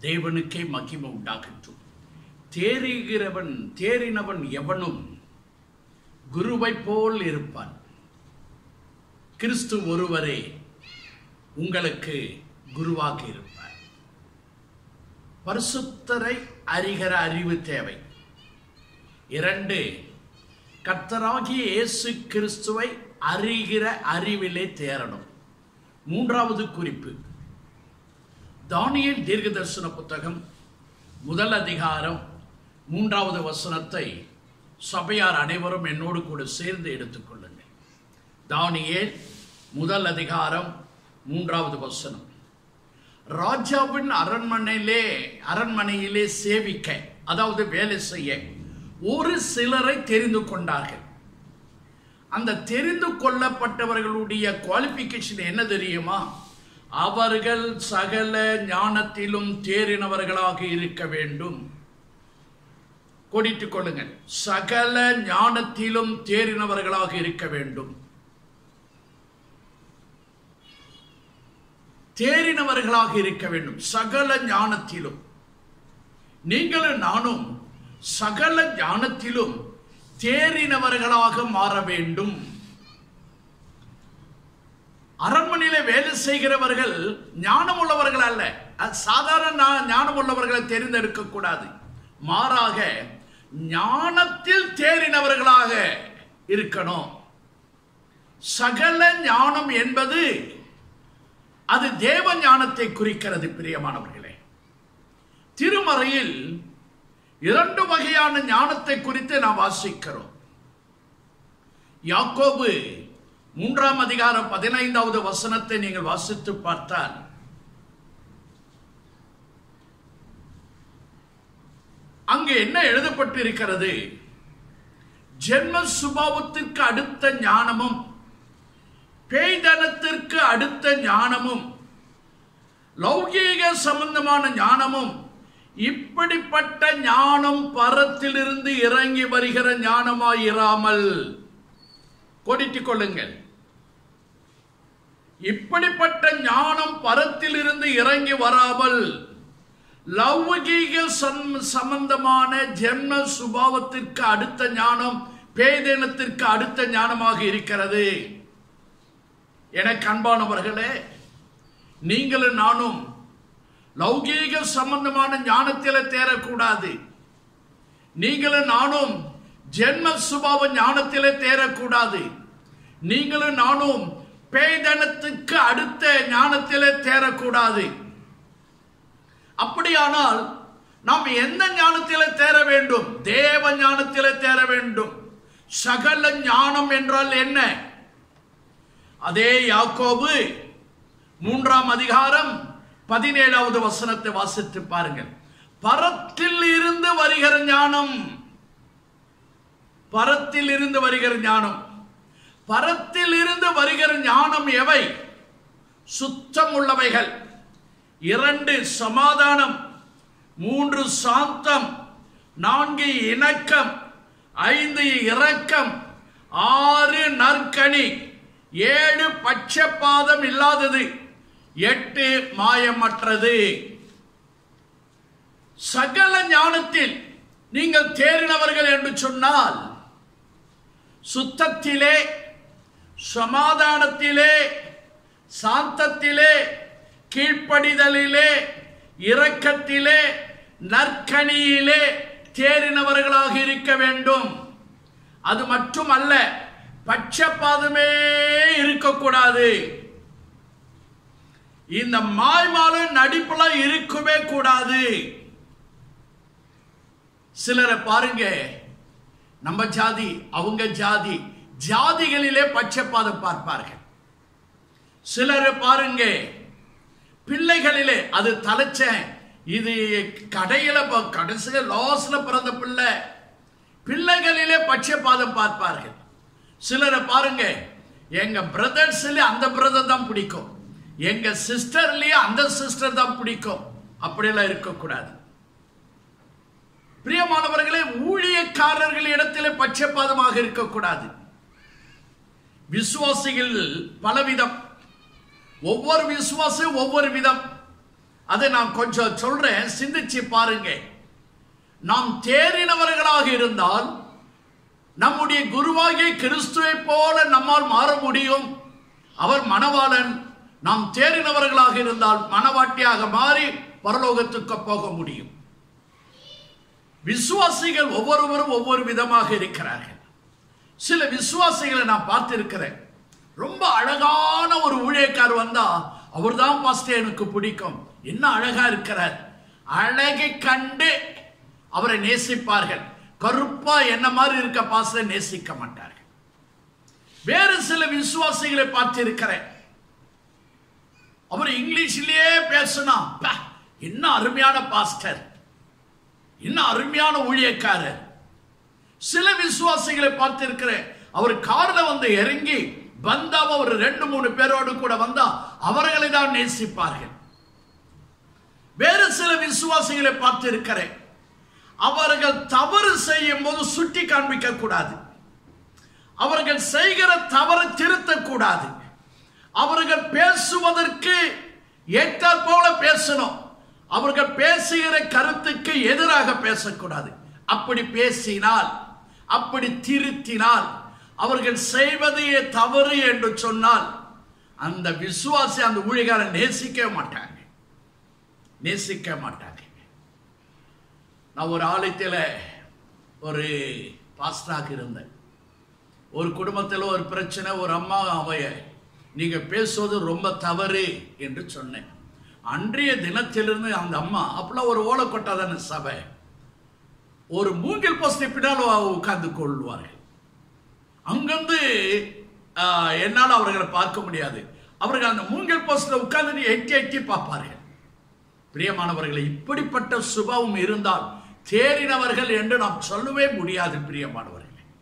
தேவனுக்கே மகிமை உண்டாகட்டும் தேறுகிறவன் தேறினவன் எவனும் குருவைப் போல் இருப்பான் கிறிஸ்து ஒருவரே உங்களுக்கு குருவாக இருப்பார் பரிசுத்தரை அறிகிற அறிவு தேவை இரண்டு கர்த்தராகிய இயேசு கிறிஸ்துவை அறிகிற அறிவிலே தேரணும் மூன்றாவது குறிப்பு தானியல் தீர்க்கதரிசன புத்தகம் முதல் அதிகாரம் மூன்றாவது வசனத்தை சபையார் அனைவரும் என்னோடு கூட சேர்ந்து எடுத்துக்கொள்ளுங்கள் தானியேல் முதல் அதிகாரம் மூன்றாவது வசனம் ராஜாவின் அரண்மனையிலே அரண்மனையிலே சேவிக்க அதாவது வேலை செய்ய ஒரு சிலரை தெரிந்து கொண்டார்கள் அந்த தெரிந்து கொள்ளப்பட்டவர்களுடைய குவாலிபிகேஷன் என்ன தெரியுமா அவர்கள் சகல ஞானத்திலும் தேறினவர்களாக இருக்க வேண்டும் கொடிட்டுக் கொள்ளுங்கள் சகல ஞானத்திலும் தேறினவர்களாக இருக்க வேண்டும் தேறினவர்களாக இருக்க வேண்டும் சகல ஞானத்திலும் நீங்களும் நானும் சகல ஞானத்திலும் தேறினவர்களாக மாற வேண்டும் அரண்மனையில வேலை செய்கிறவர்கள் ஞானம் உள்ளவர்கள் அல்ல அது சாதாரண ஞா- ஞானம் உள்ளவர்களை தெரிந்தெடுக்க கூடாது மாறாக ஞானத்தில் தேறினவர்களாக இருக்கணும் சகல ஞானம் என்பது அது தேவ ஞானத்தை குறிக்கிறது பிரியமானவர்களே திருமறையில் இரண்டு வகையான ஞானத்தை குறித்து நாம் வாசிக்கிறோம் யாக்கோபு மூன்றாம் அதிகாரம் பதினைந்தாவது வசனத்தை நீங்கள் வாசித்து பார்த்தால் அங்கு என்ன எழுதப்பட்டிருக்கிறது ஜென்ம சுபாவத்திற்கு அடுத்த ஞானமும் பேய்தனத்திற்கு அடுத்த ஞானமும் லௌகீக சம்பந்தமான ஞானமும் இப்படிப்பட்ட ஞானம் பரத்திலிருந்து இறங்கி வருகிற ஞானமாயிராமல் கொடிட்டுக் கொள்ளுங்கள் இப்படிப்பட்ட ஞானம் பரத்திலிருந்து இறங்கி வராமல் லௌகீக சம்- சம்பந்தமான ஜென்ம சுபாவத்திற்கு அடுத்த ஞானம் பேதனத்திற்கு அடுத்த ஞானமாக இருக்கிறது எனக்கு அன்பானவர்களே நீங்களும் நானும் லௌகீக சம்பந்தமான ஞானத்தில் தேரக்கூடாது நீங்களும் நானும் ஜென்ம சுபாவ ஞானத்திலே தேரக்கூடாது நீங்களும் நானும் பேய்தனத்துக்கு அடுத்த ஞானத்திலே தேரக்கூடாது அப்படியானால் நாம் எந்த ஞானத்திலே தேர வேண்டும் தேவ ஞானத்திலே தேர வேண்டும் சகல ஞானம் என்றால் என்ன அதே யாக்கோபு மூன்றாம் அதிகாரம் பதினேழாவது வசனத்தை வாசித்து பாருங்கள் பரத்தில் இருந்து வருகிற ஞானம் பரத்தில் இருந்து வருகிற ஞானம் பரத்தில் இருந்து வருகிற ஞானம் எவை சுத்தம் உள்ளவைகள் இரண்டு சமாதானம் மூன்று சாந்தம் நான்கு இணக்கம் ஐந்து இரக்கம் ஆறு நற்கனி ஏழு பட்சபாதம் இல்லாதது எட்டு மாயமற்றது சகல ஞானத்தில் நீங்கள் தேறினவர்கள் என்று சொன்னால் சுத்தத்திலே சமாதானத்திலே சாந்தத்திலே கீழ்ப்படிதலிலே இரக்கத்திலே நற்கனியிலே தேறினவர்களாக இருக்க வேண்டும் அது மட்டுமல்ல பட்சபாதமே இருக்கக்கூடாது இந்த மாய்மால நடிப்புல இருக்கவே கூடாது சிலரை பாருங்க நம்ம ஜாதி அவங்க ஜாதி ஜாதிகளிலே பட்சபாதம் பார்ப்பார்கள் சிலரை பாருங்க பிள்ளைகளிலே அது தலைச்சேன் இது கடையில ப- கடைசியில லாஸ்ல பிறந்த பிள்ளை பிள்ளைகளிலே பட்சபாதம் பார்ப்பார்கள் சிலரை பாருங்க எங்க பிரதர்ஸ்ல அந்த பிரதர் தான் பிடிக்கும் எங்க சிஸ்டர்லயே அந்த சிஸ்டர் தான் பிடிக்கும் அப்படியெல்லாம் இருக்கக்கூடாது பிரியமானவர்களே ஊழியக்காரர்கள் இடத்திலே பட்சபாதமாக இருக்கக்கூடாது விசுவாசிகள் பலவிதம் ஒவ்வொரு விசுவாசி ஒவ்வொரு விதம் அதை நான் கொஞ்சம் சொல்றேன் சிந்திச்சு பாருங்க நாம் தேறினவர்களாக இருந்தால் நம்முடைய குருவாகிய கிறிஸ்துவை போல நம்மால் மாற முடியும் அவர் மணவாளன் நாம் தேறினவர்களாக இருந்தால் மணவாட்டியாக மாறி பரலோகத்துக்கு போக முடியும் விசுவாசிகள் ஒவ்வொருவரும் ஒவ்வொரு விதமாக இருக்கிறார்கள் சில விசுவாசிகளை நான் பார்த்திருக்கிறேன் ரொம்ப அழகான ஒரு ஊழியக்கார் வந்தா அவர்தான் பாஸ்டர் எனக்கு பிடிக்கும் என்ன அழகா இருக்கிறார் அழகை கண்டு அவரை நேசிப்பார்கள் கருப்பா என்ன மாதிரி இருக்க பாஸ்டர் நேசிக்க மாட்டார்கள் வேறு சில விசுவாசிகளை பார்த்திருக்கிறேன் அவர் இங்கிலீஷிலேயே பேசினா "பா, என்ன அருமையான பாஸ்டர் என்ன அருமையான ஊழியக்காரர் சில விசுவாசிகளை பார்த்திருக்கிறேன் அவர் கார்ல வந்து இறங்கி வந்தா ஒரு ரெண்டு மூணு பேரோடு கூட வந்தா அவர்களை தான் நேசிப்பார்கள் வேறு சில விசுவாசிகளை பார்த்திருக்கிறேன் அவர்கள் தவறு செய்யும் போது சுட்டி காண்பிக்க கூடாது அவர்கள் செய்கிற தவறு திருத்தக்கூடாது அவர்கள் பேசுவதற்கு ஏற்றாற் போல பேசணும் அவர்கள் பேசுகிற கருத்துக்கு எதிராக பேசக்கூடாது அப்படி பேசினால் அப்படி திருத்தினால் அவர்கள் செய்வதே தவறு என்று சொன்னால் அந்த விசுவாசி அந்த ஊழியக்காரன் நேசிக்க மாட்டாங்க நேசிக்க மாட்டாங்க நான் ஒரு ஆலயத்தில் ஒரு பாஸ்டராக இருந்தேன் ஒரு குடும்பத்தில் ஒரு பிரச்சனை ஒரு அம்மா அவைய நீங்க பேசுவது ரொம்ப தவறு என்று சொன்னேன் அன்றைய தினத்திலிருந்து அந்த அம்மா அப்பெல்லாம் ஒரு ஓலை கொட்டாதான சபை ஒரு மூங்கில் போஸ்டை பின்னால் உட்கார்ந்து கொள்வார்கள் அங்கிருந்து ஆஹ், என்னால் அவர்களை பார்க்க முடியாது அவர்கள் அந்த மூங்கில் போஸ்டில் உட்கார்ந்து எட்டி எட்டி பார்ப்பார்கள் பிரியமானவர்களை இப்படிப்பட்ட சுபாவம் இருந்தால் தேறினவர்கள் என்று நாம் சொல்லவே முடியாது பிரியமானவர்களே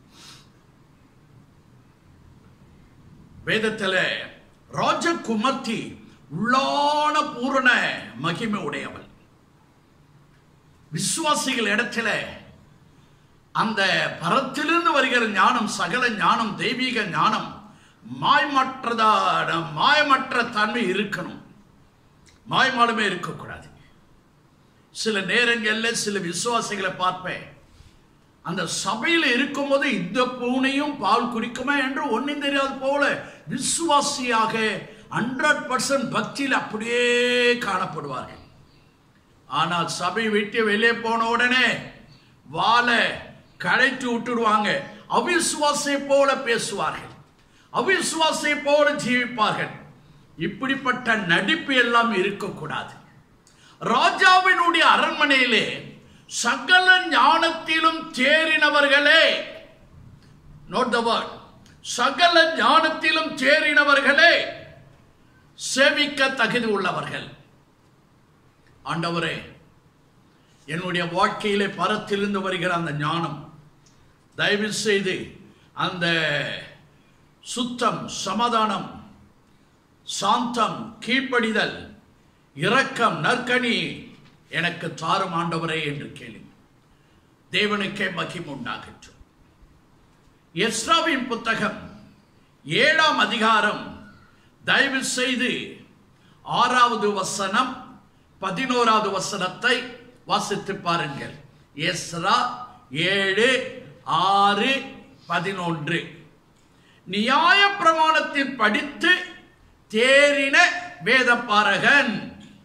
வேதத்தில் ராஜகுமர்த்தி உள்ளான பூரண மகிமை உடையவள் விசுவாசிகள் இடத்துல அந்த பரத்திலிருந்து வருகிற ஞானம் சகல ஞானம் தெய்வீக ஞானம் மாய்மற்றதான மாயமற்ற தன்மை இருக்கணும் மாய்மாலுமே இருக்கக்கூடாது சில நேரங்களில் சில விசுவாசிகளை பார்ப்பேன் அந்த சபையில் இருக்கும்போது இந்த பூனையும் பால் குடிக்குமா என்று ஒன்றும் தெரியாது போல விசுவாசியாக ஹண்ட்ரட் பர்சன்ட் பக்தியில் அப்படியே காணப்படுவார்கள் ஆனால் சபை விட்டு வெளியே போன உடனே வாழை கழைத்து விட்டுடுவாங்க அவிசுவாசை போல பேசுவார்கள் அவிசுவாசை போல ஜீவிப்பார்கள் இப்படிப்பட்ட நடிப்பு எல்லாம் இருக்கக்கூடாது ராஜாவினுடைய அரண்மனையிலே சகல ஞானத்திலும் தேறினவர்களே நோட் த வேர்ட் சகல ஞானத்திலும் தேறினவர்களே சேவிக்க தகுதி உள்ளவர்கள் ஆண்டவரே என்னுடைய வாழ்க்கையிலே பரத்திலிருந்து வருகிற அந்த ஞானம் தயவு செய்து அந்த சுத்தம் சமாதானம் சாந்தம் கீழ்ப்படிதல் இரக்கம் நற்கனி எனக்கு தாரும் ஆண்டவரே என்று கேளு தேவனுக்கே மகிம் உண்டாகட்டும் எஸ்ராவின் புத்தகம் ஏழாம் அதிகாரம் தயவு செய்து ஆறாவது வசனம் பதினோராவது வசனத்தை வாசித்து பாருங்கள் எஸ்ரா ஏழு ஆறு பதினொன்று நியாய பிரமாணத்தில் படித்து தேறின வேதப்பாரகன்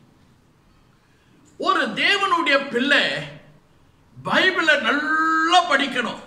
ஒரு தேவனுடைய பிள்ளை பைபிளை நல்லா படிக்கணும்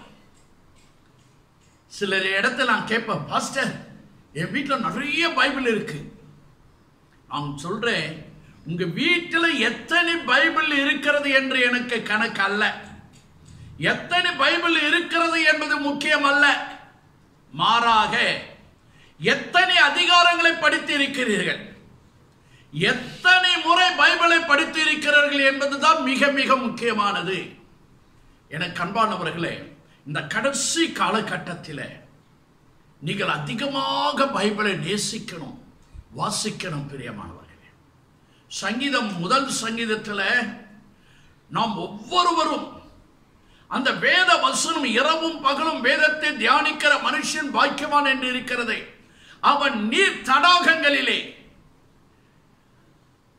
சிலர் இடத்துல நான் கேட்பேன் பாஸ்டர் என் வீட்டில் நிறைய பைபிள் இருக்கு நான் சொல்றேன் உங்க வீட்டில் எத்தனை பைபிள் இருக்கிறது என்று எனக்கு கணக்கு அல்ல எத்தனை பைபிள் இருக்கிறது என்பது முக்கியம் அல்ல மாறாக எத்தனை அதிகாரங்களை படித்து இருக்கிறீர்கள் எத்தனை முறை பைபிளை படித்து இருக்கிறார்கள் என்பதுதான் மிக மிக முக்கியமானது எனக்கு அன்பானவர்களே இந்த கடைசி காலகட்டத்தில் நீங்கள் அதிகமாக பைபிளை நேசிக்கணும் வாசிக்கணும் பிரியமானவர்களே சங்கீதம் முதல் சங்கீதத்தில் நாம் ஒவ்வொருவரும் அந்த வேத வசனம் இரவும் பகலும் வேதத்தை தியானிக்கிற மனுஷன் பாக்கியவான் என்று இருக்கிறது அவன் நீர் தடாகங்களிலே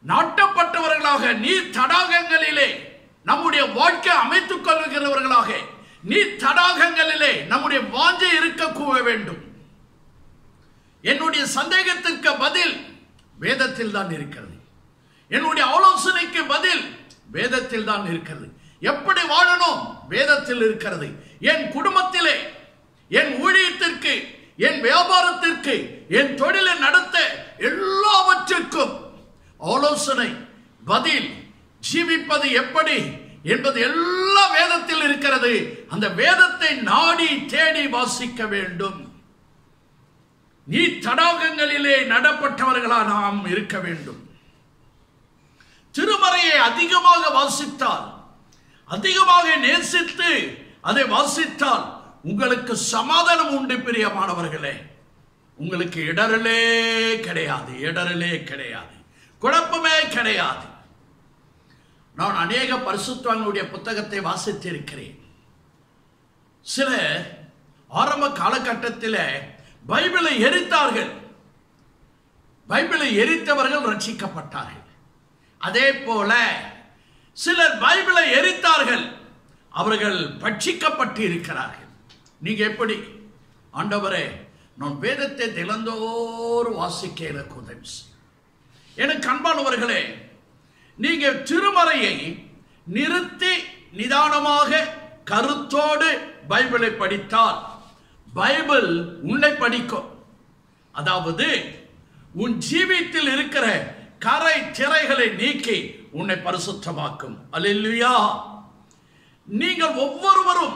நாட்டப்பட்டவர்களாக நீர் தடாகங்களிலே நம்முடைய வாழ்க்கை அமைத்துக் கொள்கிறவர்களாக நீர் தடாகங்களிலே நம்முடைய வாஞ்சை இருக்க கூவ வேண்டும் என்னுடைய சந்தேகத்திற்கு பதில் வேதத்தில் தான் இருக்கிறது என்னுடைய ஆலோசனைக்கு பதில் வேதத்தில் தான் இருக்கிறது எப்படி வாழணும் வேதத்தில் இருக்கிறது என் குடும்பத்திலே என் ஊழியத்திற்கு என் வியாபாரத்திற்கு என் தொழிலை நடத்த எல்லாவற்றிற்கும் ஆலோசனை பதில் ஜீவிப்பது எப்படி என்பது எல்லா வேதத்தில் இருக்கிறது அந்த வேதத்தை நாடி தேடி வாசிக்க வேண்டும் நீ தடாகங்களிலே நடப்பட்டவர்களா நாம் இருக்க வேண்டும் திருமறையை அதிகமாக வாசித்தால் அதிகமாக நேசித்து அதை வாசித்தால் உங்களுக்கு சமாதானம் உண்டு பிரியமானவர்களே உங்களுக்கு இடரலே கிடையாது இடரலே கிடையாது குழப்பமே கிடையாது நான் அநேக பரிசுத்தவான்களுடைய புத்தகத்தை வாசித்திருக்கிறேன் சில ஆரம்ப காலகட்டத்தில் பைபிளை எரித்தார்கள் பைபிளை எரித்தவர்கள் ரட்சிக்கப்பட்டார்கள் அதே போல சிலர் பைபிளை எரித்தார்கள் அவர்கள் பட்சிக்கப்பட்டு இருக்கிறார்கள் நீங்க எப்படி ஆண்டவரே நான் வேதத்தை தினந்தோறும் வாசிக்க எனக்கு உதவி செய்யும். எனக்கு அன்பானவர்களே நீங்க திருமறையை நிறுத்தி நிதானமாக கருத்தோடு பைபிளை படித்தால் பைபிள் உன்னை படிக்கும் அதாவது உன் ஜீவித்தில் இருக்கிற கரை திரைகளை நீக்கி உன்னை பரிசுத்தமாக்கும் அல்லேலூயா நீங்கள் ஒவ்வொருவரும்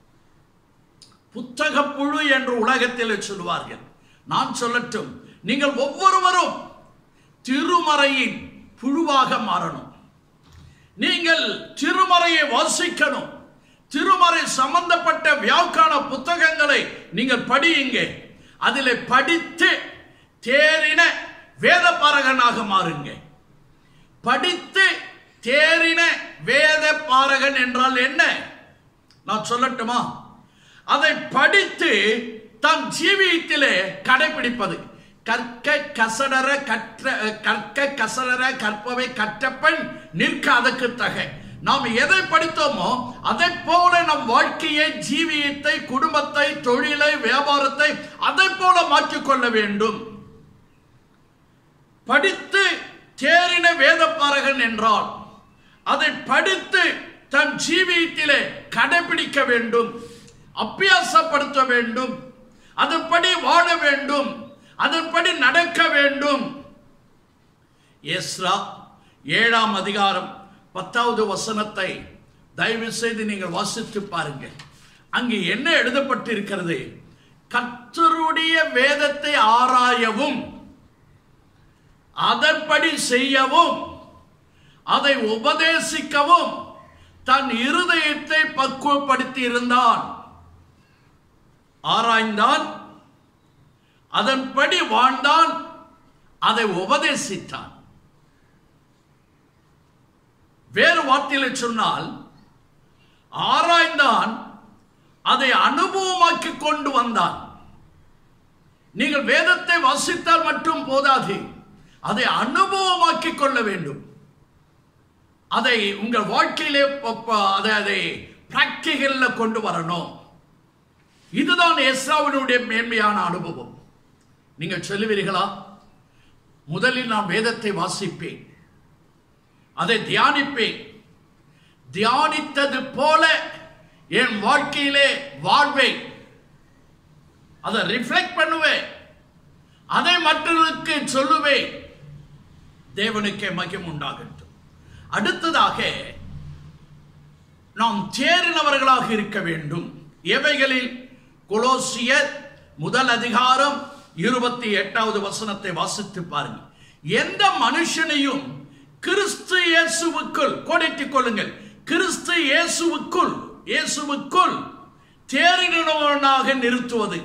புத்தக புழு என்று உலகத்தில் சொல்வார்கள் நான் சொல்லட்டும் நீங்கள் ஒவ்வொருவரும் திருமறையின் புழுவாக மாறணும் நீங்கள் திருமறையை வாசிக்கணும் திருமறை சம்பந்தப்பட்ட வியாக்கான புத்தகங்களை நீங்கள் படியுங்க அதில் படித்து தேறின வேத பாரகனாக மாறுங்க படித்து தேறின வேத பாரகன் என்றால் என்ன நான் சொல்லட்டுமா அதை படித்து தன் ஜீவியத்திலே கடைபிடிப்பது கற்க கசடர கற்ற கற்க கசடர கற்பவை கற்றப்பன் நிற்க அதற்கு தக நாம் எதை படித்தோமோ அதை போல நம் வாழ்க்கையை ஜீவியத்தை குடும்பத்தை தொழிலை வியாபாரத்தை அதை போல மாற்றிக்கொள்ள வேண்டும் படித்து தேறின வேதப்பாரகன் என்றால் அதை படித்து தன் ஜீவியத்திலே கடைபிடிக்க வேண்டும் அபியாசப்படுத்த வேண்டும் அதன்படி வாழ வேண்டும் அதன்படி நடக்க வேண்டும் எஸ்ரா ஏழாம் அதிகாரம் பத்தாவது வசனத்தை தயவு செய்து நீங்கள் வாசித்து பாருங்கள் அங்கு என்ன எழுதப்பட்டிருக்கிறது கர்த்தருடைய வேதத்தை ஆராயவும் அதன்படி செய்யவும் அதை உபதேசிக்கவும் தன் இருதயத்தை பக்குவப்படுத்தி இருந்தான் ஆராய்ந்தான் அதன்படி வாழ்ந்தான் அதை உபதேசித்தான் வேறு வார்த்தையில் சொன்னால் ஆராய்ந்தான் அதை அனுபவமாக்கி கொண்டு வந்தான் நீங்கள் வேதத்தை வாசித்தால் மட்டும் போதாது அதை அனுபவமாக்கி கொள்ள வேண்டும் அதை உங்கள் வாழ்க்கையிலே ப- ப- அதை அதை பிராக்டிகல்ல கொண்டு வரணும் இதுதான் எஸ்ராவினுடைய மேன்மையான அனுபவம் நீங்கள் சொல்லுவீர்களா முதலில் நான் வேதத்தை வாசிப்பேன் அதை தியானிப்பேன் தியானித்தது போல என் வாழ்க்கையிலே வாழ்வேன் அதை ரிஃப்ளெக்ட் பண்ணுவேன் அதை மற்றவர்களுக்கு சொல்லுவேன் தேவனுக்கே மகிம் உண்டாகட்டும் அடுத்ததாக நாம் தேறினவர்களாக இருக்க வேண்டும் எவைகளில் கொலோசியர் முதல் அதிகாரம் இருபத்தி எட்டாவது வசனத்தை வாசித்து பாருங்கள் எந்த மனுஷனையும் கிறிஸ்து இயேசுவுக்குள் கோடிட்டுக் கொள்ளுங்கள் கிறிஸ்து இயேசுவுக்குள் இயேசுவுக்குள் தேறினவனாக நிறுத்துவது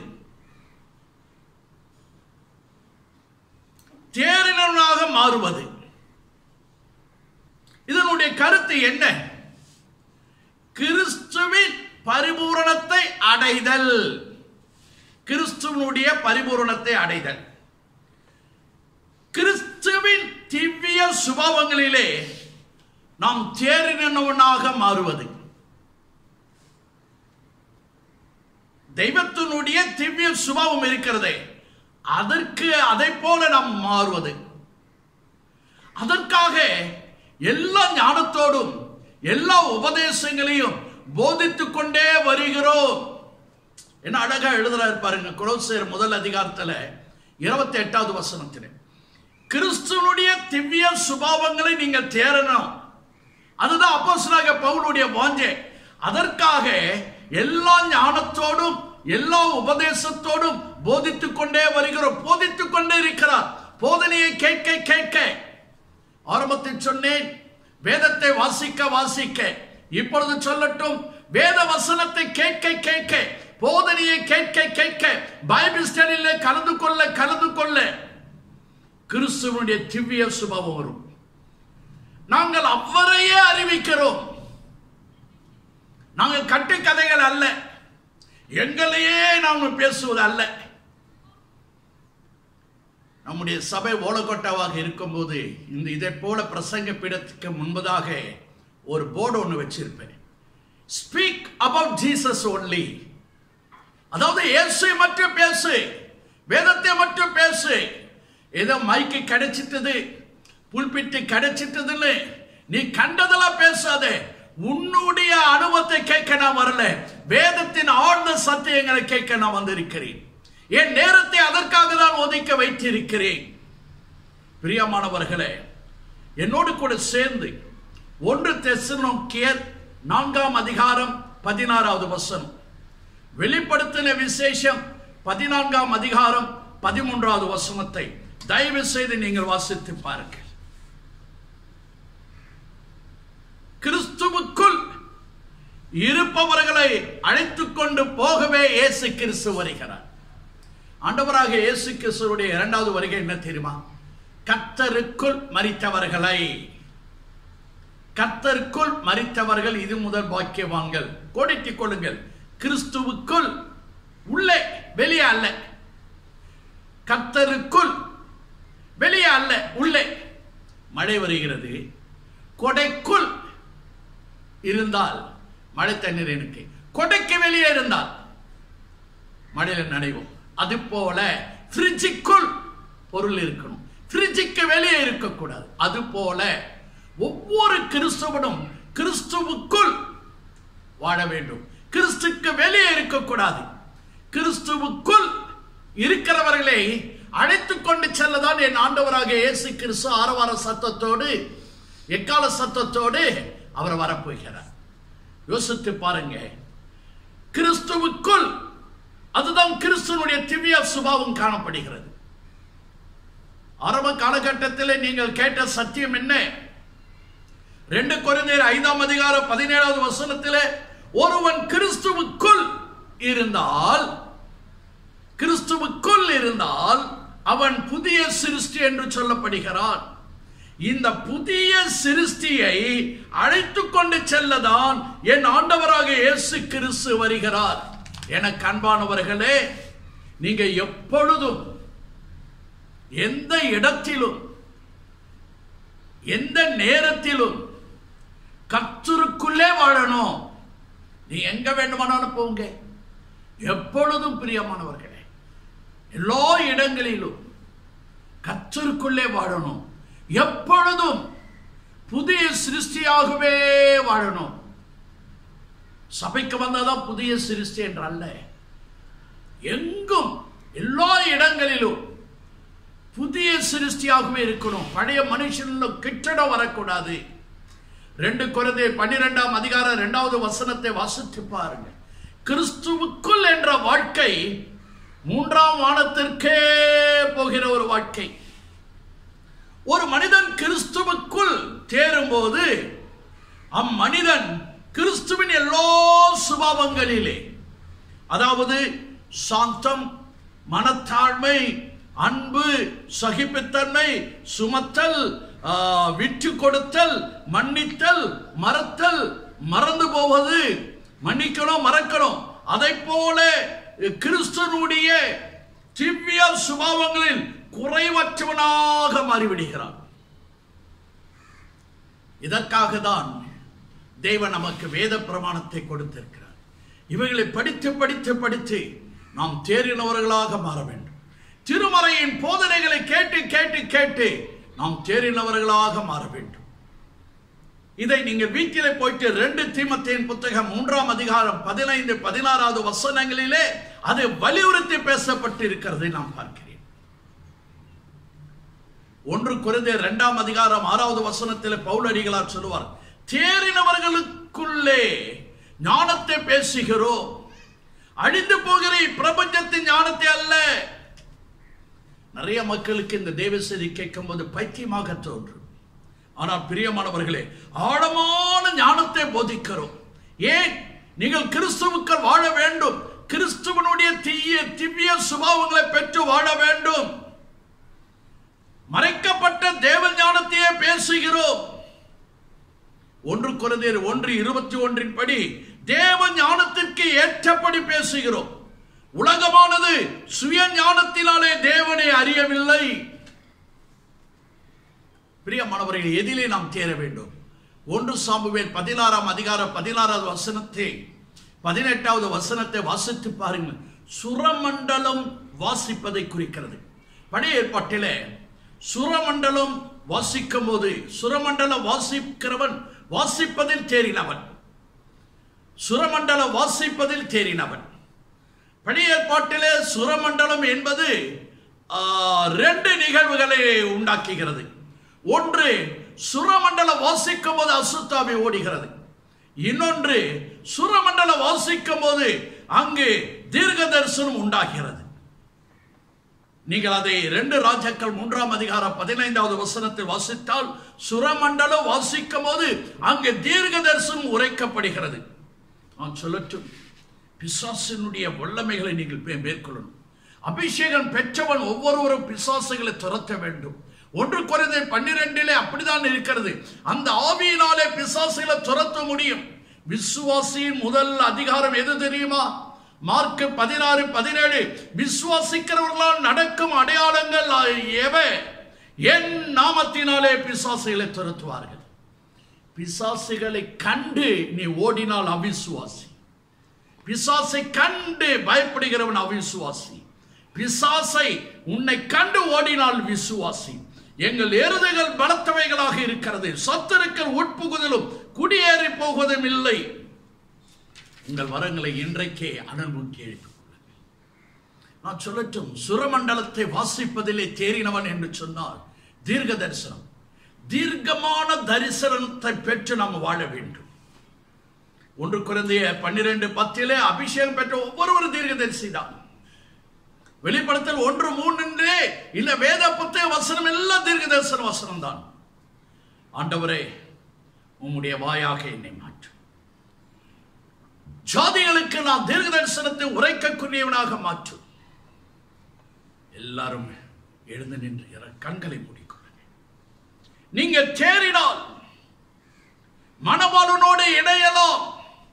தேறினவனாக மாறுவது இதனுடைய கருத்து என்ன கிறிஸ்துவின் பரிபூரணத்தை அடைதல் கிறிஸ்துவனுடைய பரிபூரணத்தை அடைதல் கிறிஸ்துவின் திவ்ய சுபாவங்களிலே நாம் தேறினவனாக மாறுவது தெய்வத்தினுடைய திவ்ய சுபாவம் இருக்கிறதே அதற்கு அதை போல நாம் மாறுவது அதற்காக எல்லா ஞானத்தோடும் எல்லா உபதேசங்களையும் போதித்துக் கொண்டே வருகிறோம் என்ன அழகா எழுதுறாரு பாருங்க குலோசேர் முதல் அதிகாரத்தில் இருபத்தி எட்டாவது வசனத்தில் கிறிஸ்துவனுடைய திவ்ய சுபாவங்களை நீங்கள் தேரணும் அதுதான் அப்போஸ்தலனாகிய பவுலுடைய வாஞ்சை அதற்காக எல்லா ஞானத்தோடும் எல்லா உபதேசத்தோடும் போதித்துக் கொண்டே வருகிறோம் போதித்துக் கொண்டே இருக்கிறார் போதனையை கேட்க கேட்க ஆரம்பத்தில் சொன்னேன் வேதத்தை வாசிக்க வாசிக்க இப்பொழுது சொல்லட்டும் வேத வசனத்தை கேட்க கேட்க போதனையை கேட்க கேட்க பைபிள் ஸ்டடியில் கலந்து கொள்ள கலந்து கொள்ள கிறிஸ்துவனுடைய திவ்ய சுபாவம் வரும் நாங்கள் அவரையே அறிவிக்கிறோம் நாங்கள் கட்டு கதைகள் அல்ல எங்களையே நாங்கள் பேசுவது அல்ல நம்முடைய சபை ஓலக்கொட்டாவாக இருக்கும்போது இந்த இதை போல பிரசங்க பீடத்துக்கு முன்பதாக ஒரு போர்டு ஒன்று வச்சிருப்பேன் ஸ்பீக் அபவுட் ஜீசஸ் ஒன்லி அதாவது இயேசு மட்டும் பேசு வேதத்தை மட்டும் பேசு ஏதோ மைக்கு கிடைச்சிட்டது புல்பிட்டு கிடைச்சிட்டதுன்னு நீ கண்டதெல்லாம் பேசாத உன்னுடைய அனுபவத்தை கேட்க நான் வரல வேதத்தின் ஆழ்ந்த சத்தியங்களை கேட்க நான் வந்திருக்கிறேன் என் நேரத்தை அதற்காக தான் ஒதுக்க வைத்திருக்கிறேன் பிரியமானவர்களே என்னோடு கூட சேர்ந்து ஒன்று தெசனோக்கியர் நான்காம் அதிகாரம் பதினாறாவது வசனம் வெளிப்படுத்தின விசேஷம் பதினான்காம் அதிகாரம் பதிமூன்றாவது வசனத்தை தயவு செய்து நீங்கள் வாசித்து பாருங்கள் கிறிஸ்துவுக்குள் இருப்பவர்களை அழைத்துக் கொண்டு போகவே இயேசு கிறிஸ்து வருகிறார் ஆண்டவராக இயேசு கிறிஸ்துடைய இரண்டாவது வருகை என்ன தெரியுமா கத்தருக்குள் மறித்தவர்களை கத்தருக்குள் மறித்தவர்கள் இது முதல் பாக்கியவான்கள் கோடிட்டுக் கொள்ளுங்கள் கிறிஸ்துவுக்குள் உள்ளே வெளியே அல்ல கத்தருக்குள் வெளியே அல்ல உள்ளே மழை வருகிறது கொடைக்குள் இருந்தால் மழை தண்ணீர் எனக்கு கொடைக்கு வெளியே இருந்தால் மழையில நனைவோம் அது போல ஃப்ரிட்ஜுக்குள் பொருள் இருக்கணும் ஃப்ரிட்ஜுக்கு வெளியே இருக்கக்கூடாது அது போல ஒவ்வொரு கிறிஸ்தவனும் கிறிஸ்துவுக்குள் வாழ வேண்டும் கிறிஸ்துக்கு வெளியே இருக்கக்கூடாது கிறிஸ்துவுக்குள் இருக்கிறவர்களை அழைத்துக் கொண்டு செல்லதான் என் ஆண்டவராக இயேசு கிறிஸ்து ஆரவார சத்தத்தோடு எக்கால சத்தத்தோடு அவர் வரப்போகிறார் யோசித்து பாருங்க கிறிஸ்துவுக்குள் அதுதான் கிறிஸ்துவனுடைய திவ்ய சுபாவம் காணப்படுகிறது ஆரம்ப காலகட்டத்தில் நீங்கள் கேட்ட சத்தியம் என்ன ரெண்டு குறைந்தர் ஐந்தாம் அதிகாரம் பதினேழாவது வசனத்திலே ஒருவன் கிறிஸ்துவுக்குள் இருந்தால் கிறிஸ்துவுக்குள் இருந்தால் அவன் புதிய சிருஷ்டி என்று சொல்லப்படுகிறான் இந்த புதிய சிருஷ்டியை அழைத்துக் கொண்டு செல்லதான் என் ஆண்டவராக இயேசு கிறிஸ்து வருகிறார் எனக்கு அன்பானவர்களே நீங்க எப்பொழுதும் எந்த இடத்திலும் எந்த நேரத்திலும் கர்த்தருக்குள்ளே வாழணும் நீ எங்க வேண்டுமானாலும் போங்க எப்பொழுதும் பிரியமானவர்களே எல்லா இடங்களிலும் கர்த்தருக்குள்ளே வாழணும் எப்பொழுதும் புதிய சிருஷ்டியாகவே வாழணும் சபைக்கு வந்தாதான் புதிய சிருஷ்டி என்று அல்ல எங்கும் எல்லா இடங்களிலும் புதிய சிருஷ்டியாகவே இருக்கணும் பழைய மனுஷனும் கிட்டடம் வரக்கூடாது ரெண்டு குழந்தை பன்னிரெண்டாம் அதிகாரம் இரண்டாவது வசனத்தை வாசித்து பாருங்க கிறிஸ்துவுக்குள் என்ற வாழ்க்கை மூன்றாம் வானத்திற்கே போகிற ஒரு வாழ்க்கை ஒரு மனிதன் கிறிஸ்துவுக்குள் தேரும்போது அம்மனிதன் கிறிஸ்துவின் எல்லா சுபாவங்களிலே அதாவது சாந்தம் மனத்தாழ்மை அன்பு சகிப்புத்தன்மை சுமத்தல் ஆ, விட்டு கொடுத்தல் மன்னித்தல் மறத்தல் மறந்து போவது மன்னிக்கணும் மறக்கணும் அதை போல கிறிஸ்தனுடைய திவ்ய சுபாவங்களில் குறைவற்றவனாக மாறிவிடுகிறான் இதற்காக தான் தேவன் நமக்கு வேத பிரமாணத்தை கொடுத்திருக்கிறார் இவைகளை படித்து படித்து படித்து நாம் தேறினவர்களாக மாற வேண்டும் திருமறையின் போதனைகளை கேட்டு கேட்டு கேட்டு நாம் தேறினவர்களாக மாற வேண்டும் இதை நீங்கள் வீட்டிலே போயிட்டு ரெண்டு தீமத்தின் புத்தகம் மூன்றாம் அதிகாரம் பதினைந்து பதினாறாவது வசனங்களிலே அது வலியுறுத்தி பேசப்பட்டு இருக்கிறதை நாம் பார்க்கிறேன் ஒன்று குறைந்த இரண்டாம் அதிகாரம் ஆறாவது வசனத்தில் பவுலடிகளார் சொல்லுவார் தேறினவர்களுக்குள்ளே ஞானத்தை பேசுகிறோம் அழிந்து போகிற பிரபஞ்சத்தின் ஞானத்தை அல்ல நிறைய மக்களுக்கு இந்த தேவ செய்தி கேட்கும் போது பைத்தியமாக தோன்றும் ஆனால் பிரியமானவர்களே ஆழமான ஞானத்தை போதிக்கிறோம் ஏன் நீங்கள் கிறிஸ்துவுக்கள் வாழ வேண்டும் கிறிஸ்துவனுடைய தீய திவ்ய சுபாவங்களை பெற்று வாழ வேண்டும் மறைக்கப்பட்ட தேவ ஞானத்தையே பேசுகிறோம் ஒன்று குறைந்தர் ஒன்று இருபத்தி ஒன்றின் படி தேவ ஞானத்திற்கு ஏற்றபடி பேசுகிறோம் உலகமானது சுய ஞானத்தினாலே தேவனை அறியவில்லை பிரியமானவர்கள் எதிலே நாம் தேர வேண்டும் ஒன்று சாம்புவேல் பதினாறாம் அதிகாரம் பதினாறாவது வசனத்தை பதினெட்டாவது வசனத்தை வாசித்து பாருங்கள் சுரமண்டலம் வாசிப்பதை குறிக்கிறது பழைய ஏற்பாட்டிலே சுரமண்டலம் வாசிக்கும் போது சுரமண்டலம் வாசிக்கிறவன் வாசிப்பதில் தேறினவன் சுரமண்டலம் வாசிப்பதில் தேறினவன் பழைய ஏற்பாட்டிலே சுரமண்டலம் என்பது ஆ, ரெண்டு நிகழ்வுகளை உண்டாக்குகிறது ஒன்று சுரமண்டலம் வாசிக்கும் போது அசுத்தாவை ஓடுகிறது இன்னொன்று சுரமண்டலம் வாசிக்கும் போது அங்கு தீர்க்க தரிசனம் உண்டாகிறது நீங்கள் அதை ரெண்டு ராஜாக்கள் மூன்றாம் அதிகாரம் பதினைந்தாவது வசனத்தில் வாசித்தால் சுரமண்டலம் வாசிக்கும் போது அங்கு தீர்க்க தரிசனம் உரைக்கப்படுகிறது நான் சொல்லட்டும் பிசாசினுடைய வல்லமைகளை நீங்கள் மே- மேற்கொள்ளணும் அபிஷேகம் பெற்றவன் ஒவ்வொருவரும் பிசாசுகளை துரத்த வேண்டும் ஒன்று குறைந்த பன்னிரெண்டிலே அப்படிதான் இருக்கிறது அந்த ஆவியினாலே பிசாசுகளை துரத்த முடியும் விசுவாசியின் முதல் அதிகாரம் எது தெரியுமா மார்க் பதினாறு பதினேழு விசுவாசிக்கிறவர்களால் நடக்கும் அடையாளங்கள் எவை என் நாமத்தினாலே பிசாசுகளை துரத்துவார்கள் பிசாசுகளை கண்டு நீ ஓடினால் அவிசுவாசி பிசாசை கண்டு பயப்படுகிறவன் அவிசுவாசி பிசாசை உன்னை கண்டு ஓடினால் விசுவாசி எங்கள் எருதுகள் பலத்தவைகளாக இருக்கிறது சத்துருக்கள் உட்புகுதலும் குடியேறி போவதும் இல்லை உங்கள் வரங்களை இன்றைக்கே அனல் மூட்டி எழுப்பிக் கொள்ளுங்கள் நான் சொல்லட்டும் சுரமண்டலத்தை வாசிப்பதிலே தேறினவன் என்று சொன்னால் தீர்க்க தரிசனம் தீர்க்கமான தரிசனத்தை பெற்று நாம் வாழ வேண்டும் ஒன்று குறைந்தைய பன்னிரண்டு பத்திலே அபிஷேகம் பெற்ற ஒவ்வொருவரும் தீர்க்கதரிசி தான் வெளிப்படுத்தல் ஒன்று மூன்றே இந்த வேத புத்தக வசனம் எல்லாம் தீர்க்க தரிசன வசனம் தான் ஆண்டவரே உம்முடைய வாயாக என்னை மாற்று ஜாதிகளுக்கு நான் தீர்க்க தரிசனத்தை உரைக்கக்கூடியவனாக மாற்று எல்லாரும் எழுந்து நின்று இற- கண்களை மூடிக்கொள்ளுங்கள் நீங்க தேறினால் மணவாளனோடு இணையலாம்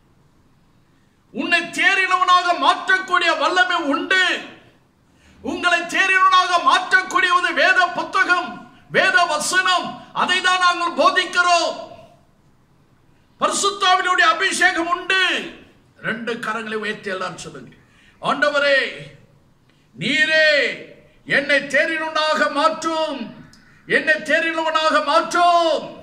உன்னை தேறினவனாக மாற்றக்கூடிய வல்லமை உண்டு உங்களை தேறினவனாக மாற்றக்கூடியது வேத புத்தகம் வேத வசனம் அதை தான் நாங்கள் போதிக்கிறோம் பரிசுத்தாவினுடைய அபிஷேகம் உண்டு ரெண்டு கரங்களை உயர்த்தி எல்லாரும் சொல்லுங்க ஆண்டவரே நீரே என்னை தேறினவனாக மாற்றும் என்னை தேறினவனாக மாற்றும்